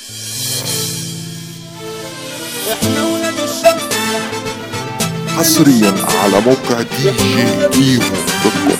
احنا ولاد الشمس حصريا على موقع دي جي كيمو دوت كوم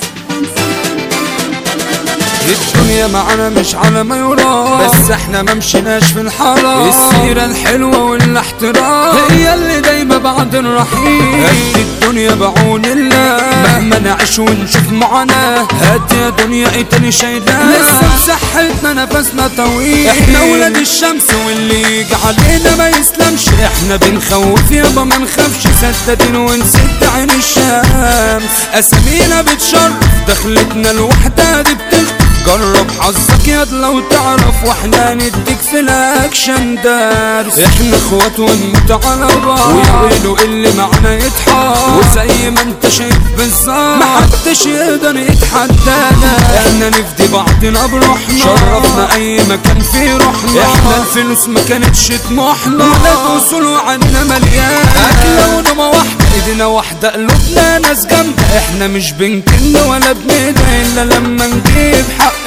الدنيا معانا مش على ما يرام بس احنا ما مشيناش في الحرام السيرة الحلوة والاحترام هي اللي دايما بعد الرحيل هدي الدنيا بعون الله مهما نعيش ونشوف معاناة هات يا دنيا ايه تاني شايلاه لسه بصحتنا نفسنا طويل احنا ولاد الشمس واللي يجي علينا ما يسلمش احنا بنخوف يابا ما نخافش سدادين ونسد عين الشمس اسامينا بتشرف دخلتنا الوحدة دي بتخطف جرب حظك ياد لو تعرف واحنا نديك في الاكشن دارس احنا اخوات ونموت على بعض ويقولوا اللي معنا يتحار وزي ما انت شايف بالظبط محدش يقدر يتحدانا احنا نفدي بعضنا بروحنا شرفنا اي مكان فيه روحنا احنا الفلوس ما كانتش طموحنا ولاد وصول وعنا مليان اكله ونومه واحده ايدينا واحده قلوبنا ناس جامده احنا مش بنكن ولا بندعي الا لما نجيب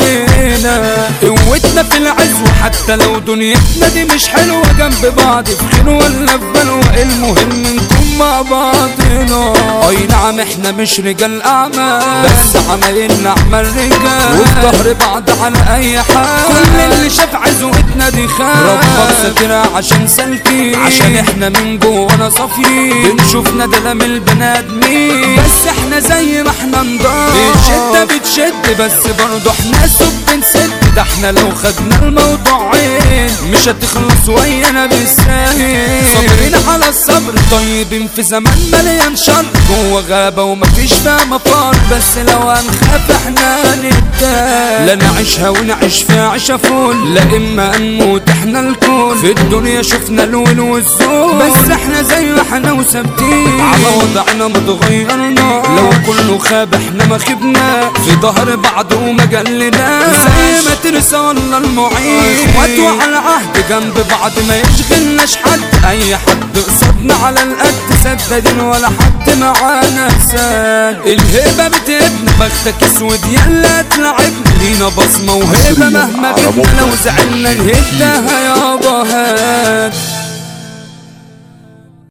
حقنا قوتنا في العز وحتى لو دنيتنا دي مش حلوه جنب بعض في خير ولا في بلوى المهم نكون مع بعضنا اي نعم احنا مش رجال اعمال بس عمايلنا اعمال رجال وفي ظهر بعض على اي حال كل اللي شاف عزوتنا دي خان ربك ساترها عشان سالكين عشان احنا من جوانا صافيين بنشوفنا ده من البني ادمين بس احنا زي ما احنا نضاف الشدة بتشد بس برضه احنا سب بنسد ده احنا لو خدنا الموضوع عين مش هتخلص ويانا بالساهل صابرين على الصبر طيبين في زمان مليان شر جوه غابة ومفيش فيها مفر بس لو هنخاف احنا نتال لا نعيشها ونعيش فيها عيشة فول لا اما نموت احنا الكون في الدنيا شفنا الول والزول بس احنا زي ما احنا وثابتين على وضعنا ما اتغيرنا لو كله خاب احنا ما خبنا في ظهر بعض وما جلنا زي ما ترسى والله المعين اخوات وعلى عهد جنب بعض ما يشغلناش حد اي حد قصادنا على القد سدادين ولا حد معانا سال الهبه بتبنى بختك اسود يلا تلعبنا لينا بصمه وهبه حصرياً مهما على جبنا موقع لو زعلنا دي جي نهدها يابا هات